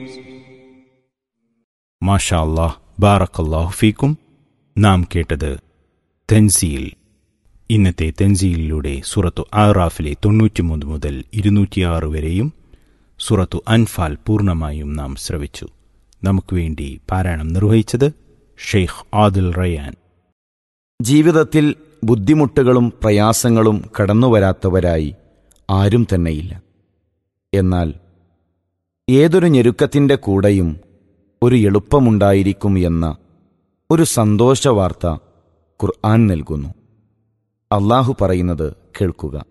മാഷാ അല്ലാഹ് ബാറക്കല്ലാഹു ഫീക്കും നാം കേട്ടത് തെൻസീൽ ഇന്നത്തെ തെൻസീലിലൂടെ സുറത്തു ആറാഫിലെ തൊണ്ണൂറ്റിമൂന്ന് മുതൽ ഇരുന്നൂറ്റിയാറ് വരെയും സുറത്തു അൻഫാൽ പൂർണ്ണമായും നാം ശ്രവിച്ചു നമുക്ക് വേണ്ടി പാരായണം നിർവഹിച്ചത് ഷെയ്ഖ് ആദിൽ റയാൻ ജീവിതത്തിൽ ബുദ്ധിമുട്ടുകളും പ്രയാസങ്ങളും കടന്നുവരാത്തവരായി ആരും തന്നെയില്ല എന്നാൽ ഏതൊരു ഞെരുക്കത്തിൻ്റെ കൂടെയും ഒരു എളുപ്പമുണ്ടായിരിക്കും എന്ന ഒരു സന്തോഷവാർത്ത ഖുർആൻ നൽകുന്നു അള്ളാഹു പറയുന്നത് കേൾക്കുക